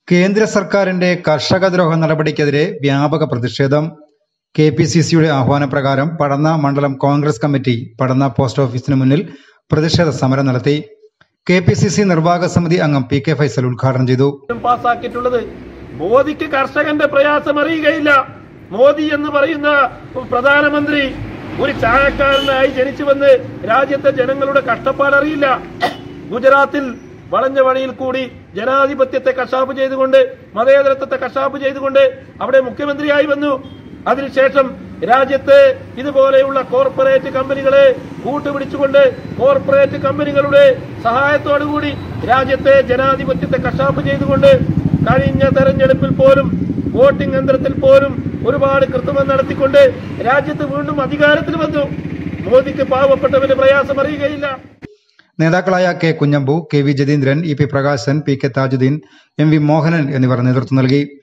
കേന്ദ്ര സർക്കാരിന്റെ കർഷകദ്രോഹ നടപടിക്കെതിരെ വ്യാപക പ്രതിഷേധം കെ പി സി സിയുടെ ആഹ്വാനപ്രകാരം പടന്ന മണ്ഡലം കോൺഗ്രസ് കമ്മിറ്റി പടന്ന പോസ്റ്റ് ഓഫീസിന് മുന്നിൽ പ്രതിഷേധ സമരം നടത്തി കെ പി സി സി നിർവാഹക സമിതി അംഗം പി കെ ഫൈസൽ ഉദ്ഘാടനം ചെയ്തു പാസ്സാക്കിയിട്ടുള്ളത് മോദിക്ക് കർഷകന്റെ പ്രയാസം അറിയുകയില്ല മോദി എന്ന് പറയുന്ന പ്രധാനമന്ത്രി ഒരു ചായക്കാരനായി ജനിച്ചു വന്ന് രാജ്യത്തെ ജനങ്ങളുടെ കഷ്ടപ്പാട് അറിയില്ല ഗുജറാത്തിൽ വളഞ്ഞ വഴിയിൽ കൂടി ജനാധിപത്യത്തെ കശാപ്പ് ചെയ്തുകൊണ്ട് മതേതരത്വത്തെ കശാപ്പ് ചെയ്തുകൊണ്ട് അവിടെ മുഖ്യമന്ത്രിയായി വന്നു അതിനുശേഷം രാജ്യത്ത് ഇതുപോലെയുള്ള കോർപ്പറേറ്റ് കമ്പനികളെ കൂട്ടുപിടിച്ചുകൊണ്ട് കോർപ്പറേറ്റ് കമ്പനികളുടെ സഹായത്തോടുകൂടി രാജ്യത്തെ ജനാധിപത്യത്തെ കശാപ്പ് ചെയ്തുകൊണ്ട് കഴിഞ്ഞ തെരഞ്ഞെടുപ്പിൽ പോലും വോട്ടിംഗ് യന്ത്രത്തിൽ പോലും ഒരുപാട് കൃത്രിമം നടത്തിക്കൊണ്ട് രാജ്യത്ത് വീണ്ടും അധികാരത്തിൽ വന്നു മോദിക്ക് പാവപ്പെട്ടവന്റെ പ്രയാസം അറിയുകയില്ല നേതാക്കളായ K Kunhambu K V Jatheendran E P Prakashan P K Thajudheen M V Mohanan എന്നിവർ നേതൃത്വം നൽകി